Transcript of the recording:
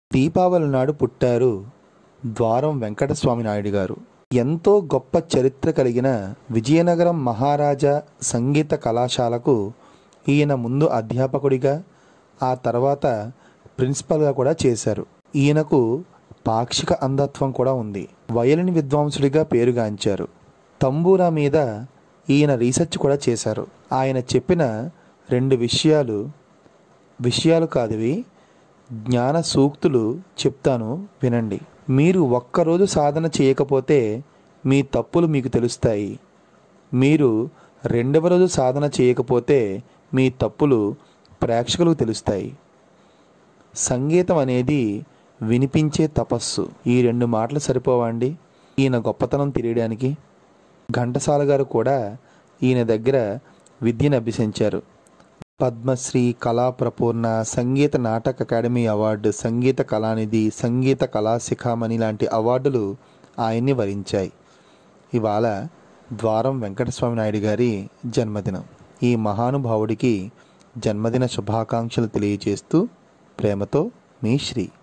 దీపావళి నాడు పుట్టారు ద్వారం వెంకటస్వామి నాయుడు గారు ఎంతో గొప్ప చరిత్ర కలిగిన విజయనగరం మహారాజా సంగీత కళాశాలకు ఈయన ముందు అధ్యాపకుడిగా ఆ తర్వాత ప్రిన్సిపల్గా కూడా చేశారు ఈయనకు పాక్షిక అంధత్వం కూడా ఉంది వయలిన్ విద్వాంసుడిగా పేరుగాంచారు తంబూరా మీద ఈయన రీసెర్చ్ కూడా చేశారు ఆయన చెప్పిన రెండు విషయాలు విషయాలు కాదువి జ్ఞాన సూక్తులు చెప్తాను వినండి మీరు ఒక్కరోజు సాధన చేయకపోతే మీ తప్పులు మీకు తెలుస్తాయి మీరు రెండవ రోజు సాధన చేయకపోతే మీ తప్పులు ప్రేక్షకులకు తెలుస్తాయి సంగీతం అనేది వినిపించే తపస్సు ఈ రెండు మాటలు సరిపోవండి ఈయన గొప్పతనం తెలియడానికి ఘంటసాల గారు కూడా ఈయన దగ్గర విద్యను అభ్యసించారు పద్మశ్రీ కళా ప్రపూర్ణ సంగీత నాటక అకాడమీ అవార్డు సంగీత కళానిధి సంగీత కళా శిఖామణి లాంటి అవార్డులు ఆయన్ని వరించాయి ఇవాళ ద్వారం వెంకటస్వామి నాయుడు గారి జన్మదినం ఈ మహానుభావుడికి జన్మదిన శుభాకాంక్షలు తెలియజేస్తూ ప్రేమతో మీ శ్రీ